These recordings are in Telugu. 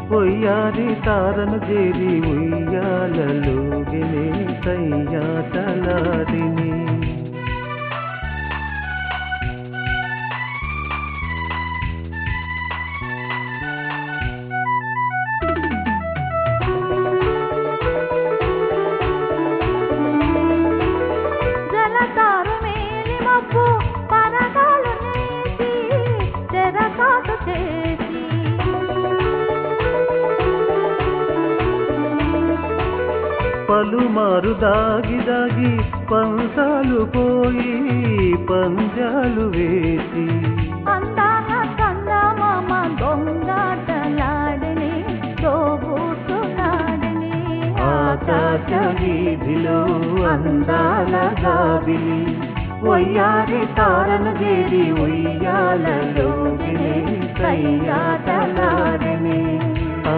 పొయ్యారి తారను చేరి ఉయ్యాలలోగినే సయ్యాటలాడిని జలతారు మేలి మబ్బు పరదాలు నేసి చెరసాటు చేసి పలుమారు దాగి దాగి పంసాలు పోయి పంజాలు వేసి అందాల చందమామ దొంగాటలాడిని తోబూటులాడిని ఆకాశ వీధిలో అందాల గాబిలి ఒయ్యారి తారను చేరి ఉయ్యాలలోగినే సయ్యాటలాడిని ఆ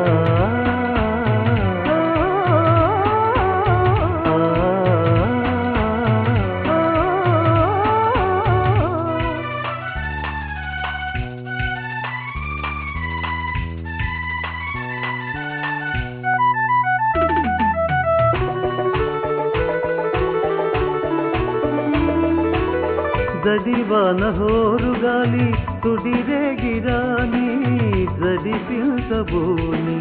జడివాన హోరుగాలి తుడిరేగిరాని జడి పిల్చబోని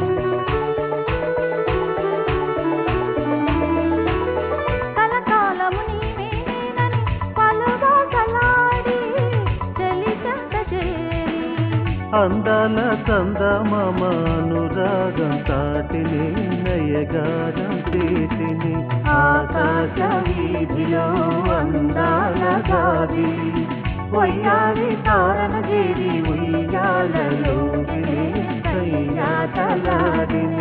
కలకాలము నీవేనని పలుబాటలాడి చెలికంట చేరి అందాల చందమామానురాగం తాటిని నయగారం చేతిని ఆకాశ వీధిలో అందాల గాది ఒయ్యాలి తారన చేరి ఉయ్యాలలో సయ్యాటలాడిని